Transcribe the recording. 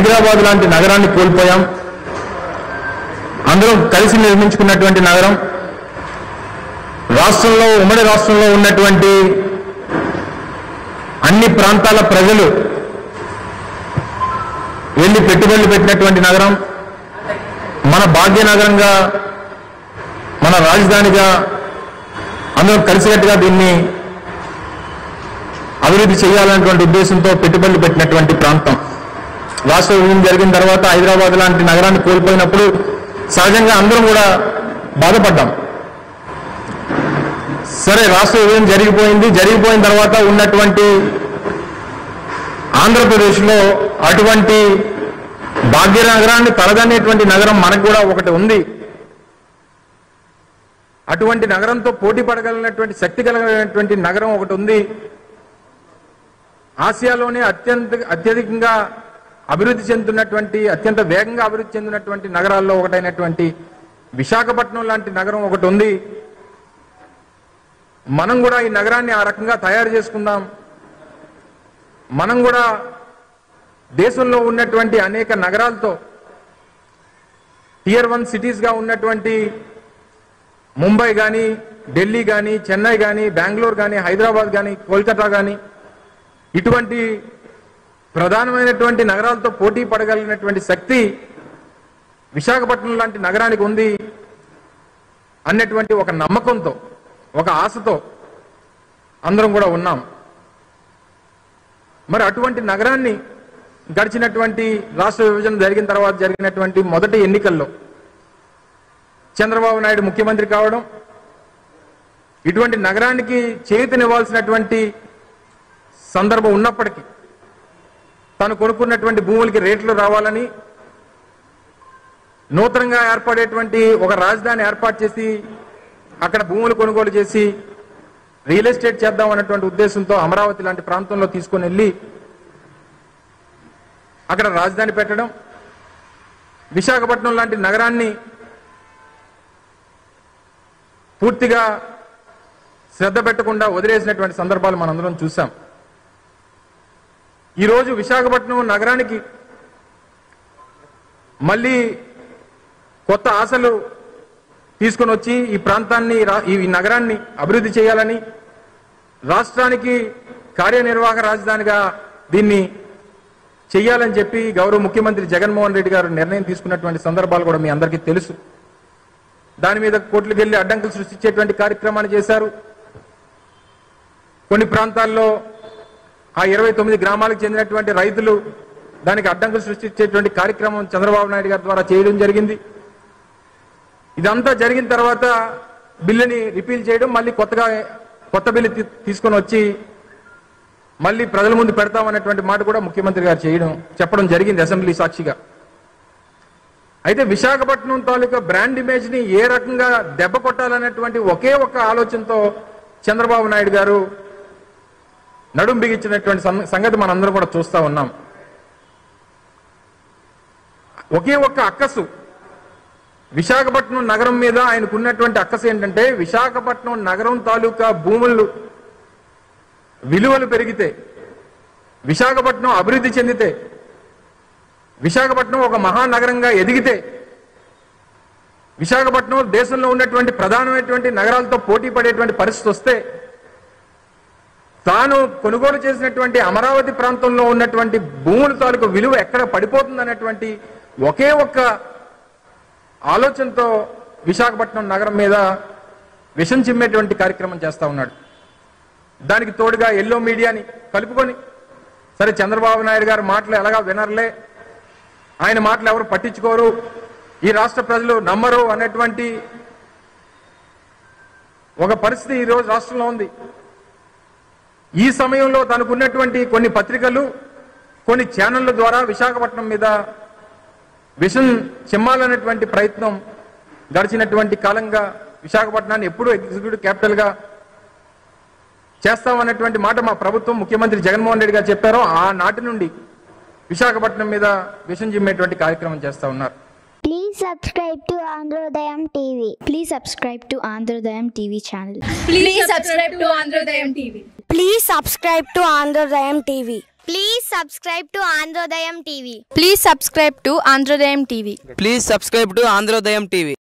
హైదరాబాద్ లాంటి నగరాన్ని కోల్పోయాం అందరం కలిసి నిర్మించుకున్నటువంటి నగరం రాష్ట్రంలో ఉమ్మడి రాష్ట్రంలో ఉన్నటువంటి అన్ని ప్రాంతాల ప్రజలు వెళ్ళి పెట్టుబడులు పెట్టినటువంటి నగరం మన భాగ్యనగరంగా మన రాజధానిగా అందరం కలిసికట్టుగా దీన్ని అభివృద్ధి చేయాలనేటువంటి ఉద్దేశంతో పెట్టుబడులు పెట్టినటువంటి ప్రాంతం రాష్ట్ర విభజన జరిగిన తర్వాత హైదరాబాద్ లాంటి నగరాన్ని కోల్పోయినప్పుడు సహజంగా అందరం కూడా బాధపడ్డాం సరే రాష్ట్ర విభజన జరిగిపోయింది జరిగిపోయిన తర్వాత ఉన్నటువంటి ఆంధ్రప్రదేశ్లో అటువంటి భాగ్యనగరాన్ని తలదనేటువంటి నగరం మనకు కూడా ఒకటి ఉంది అటువంటి నగరంతో పోటీ పడగలిగినటువంటి శక్తి కలిగినటువంటి నగరం ఒకటి ఉంది ఆసియాలోనే అత్యంత అత్యధికంగా అభివృద్ధి చెందుతున్నటువంటి అత్యంత వేగంగా అభివృద్ధి చెందినటువంటి నగరాల్లో ఒకటైనటువంటి విశాఖపట్నం లాంటి నగరం ఒకటి ఉంది మనం కూడా ఈ నగరాన్ని ఆ రకంగా తయారు చేసుకుందాం మనం కూడా దేశంలో ఉన్నటువంటి అనేక నగరాలతో టియర్ వన్ సిటీస్గా ఉన్నటువంటి ముంబై కానీ ఢిల్లీ కానీ చెన్నై కానీ బెంగళూరు కానీ హైదరాబాద్ కానీ కోల్కతా కానీ ఇటువంటి ప్రధానమైనటువంటి నగరాలతో పోటీ పడగలిగినటువంటి శక్తి విశాఖపట్నం లాంటి నగరానికి ఉంది అన్నటువంటి ఒక నమ్మకంతో ఒక ఆశతో అందరం కూడా ఉన్నాం మరి అటువంటి నగరాన్ని గడిచినటువంటి రాష్ట్ర విభజన జరిగిన తర్వాత జరిగినటువంటి మొదటి ఎన్నికల్లో చంద్రబాబు నాయుడు ముఖ్యమంత్రి కావడం ఇటువంటి నగరానికి చేతినివ్వాల్సినటువంటి సందర్భం ఉన్నప్పటికీ తను కొనుక్కున్నటువంటి భూములకి రేట్లు రావాలని నూతనంగా ఏర్పడేటువంటి ఒక రాజధాని ఏర్పాటు చేసి అక్కడ భూములు కొనుగోలు చేసి రియల్ ఎస్టేట్ చేద్దాం అన్నటువంటి ఉద్దేశంతో అమరావతి లాంటి ప్రాంతంలో తీసుకొని వెళ్ళి అక్కడ రాజధాని పెట్టడం విశాఖపట్నం లాంటి నగరాన్ని పూర్తిగా శ్రద్ధ పెట్టకుండా వదిలేసినటువంటి సందర్భాలు మనందరం చూసాం ఈరోజు విశాఖపట్నం నగరానికి మళ్ళీ కొత్త ఆశలు తీసుకొని వచ్చి ఈ ప్రాంతాన్ని రా- ఈ నగరాన్ని అభివృద్ధి చేయాలని రాష్ట్రానికి కార్యనిర్వాహక రాజధానిగా దీన్ని చెయ్యాలని చెప్పి గౌరవ ముఖ్యమంత్రి జగన్మోహన్ రెడ్డి గారు నిర్ణయం తీసుకున్నటువంటి సందర్భాలు కూడా మీ అందరికీ తెలుసు దాని మీద కోర్టులకు వెళ్ళి అడ్డంకులు సృష్టించేటువంటి కార్యక్రమాన్ని చేశారు కొన్ని ప్రాంతాల్లో ఆ ఇరవై తొమ్మిది గ్రామాలకు చెందినటువంటి రైతులు దానికి అడ్డంకులు సృష్టించేటువంటి కార్యక్రమం చంద్రబాబు నాయుడు గారి ద్వారా చేయడం జరిగింది ఇదంతా జరిగిన తర్వాత బిల్లుని రిపీల్ చేయడం మళ్ళీ కొత్తగా కొత్త బిల్లు తీ- తీసుకొని వచ్చి మళ్ళీ ప్రజల ముందు పెడతామన్నటువంటి మాట కూడా ముఖ్యమంత్రి గారు చేయడం చెప్పడం జరిగింది అసెంబ్లీ సాక్షిగా అయితే విశాఖపట్నం తాలూకా బ్రాండ్ ఇమేజ్ ని ఏ రకంగా దెబ్బ కొట్టాలనేటువంటి ఒకే ఒక్క ఆలోచనతో చంద్రబాబు నాయుడు గారు నడుం బిగించినటువంటి సం- సంగతి మనందరం కూడా చూస్తా ఉన్నాం ఒకే ఒక్క అక్కసు విశాఖపట్నం నగరం మీద ఆయనకున్నటువంటి అక్కసు ఏంటంటే విశాఖపట్నం నగరం తాలూకా భూములు విలువలు పెరిగితే విశాఖపట్నం అభివృద్ధి చెందితే విశాఖపట్నం ఒక మహానగరంగా ఎదిగితే విశాఖపట్నం దేశంలో ఉన్నటువంటి ప్రధానమైనటువంటి నగరాలతో పోటీ పడేటువంటి పరిస్థితి వస్తే తాను కొనుగోలు చేసినటువంటి అమరావతి ప్రాంతంలో ఉన్నటువంటి భూముల తాలూకు విలువ ఎక్కడ పడిపోతుంది అనేటువంటి ఒకే ఒక్క ఆలోచనతో విశాఖపట్నం నగరం మీద విషం చిమ్మేటువంటి కార్యక్రమం చేస్తా ఉన్నాడు దానికి తోడుగా ఎల్లో మీడియాని కలుపుకొని సరే చంద్రబాబు నాయుడు గారి మాటలు ఎలాగా వినర్లే ఆయన మాటలు ఎవరు పట్టించుకోరు ఈ రాష్ట్ర ప్రజలు నమ్మరు అనేటువంటి ఒక పరిస్థితి ఈ రోజు రాష్ట్రంలో ఉంది ఈ సమయంలో తనకున్నటువంటి కొన్ని పత్రికలు కొన్ని ఛానళ్ల ద్వారా విశాఖపట్నం మీద విషం చిమ్మాలనేటువంటి ప్రయత్నం గడిచినటువంటి కాలంగా విశాఖపట్నాన్ని ఎప్పుడూ ఎగ్జిక్యూటివ్ క్యాపిటల్ గా చేస్తామన్నటువంటి మాట మా ప్రభుత్వం ముఖ్యమంత్రి జగన్మోహన్ రెడ్డి గారు చెప్పారో ఆ నాటి నుండి విశాఖపట్నం మీద విషం చిమ్మేటువంటి కార్యక్రమం చేస్తా ఉన్నారు Please subscribe to Androdayam TV. Please subscribe to Androdayam TV channel. Please subscribe to Androdayam TV. Please subscribe to Androdayam TV. Please subscribe to Androdayam TV. Please subscribe to Androdayam TV. Please subscribe to Androdayam TV.